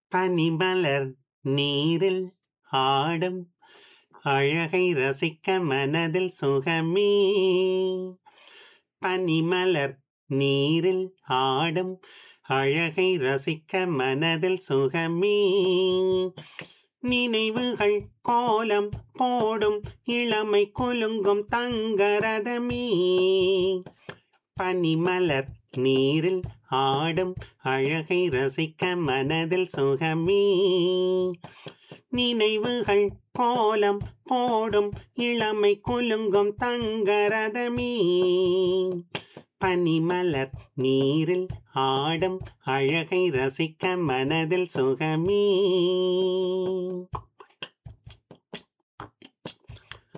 பனிமலர் நீரில் ஆடும் அழகை ரசிக்க மனதில் சுகமே பனிமலர் நீரில் ஆடும் அழகை ரசிக்க மனதில் சுகமே நினைவுகள் கோலம் போடும் இளமை குலுங்கும் தங்கரதமே பனிமலர் நீரில் ஆடும் அழகை ரசிக்க மனதில் சுகமே நினைவுகள் கோலம் போடும் இளமை குலுங்கும் தங்கரதமே பனிமலர் நீரில் ஆடும் அழகை ரசிக்க மனதில் சுகமே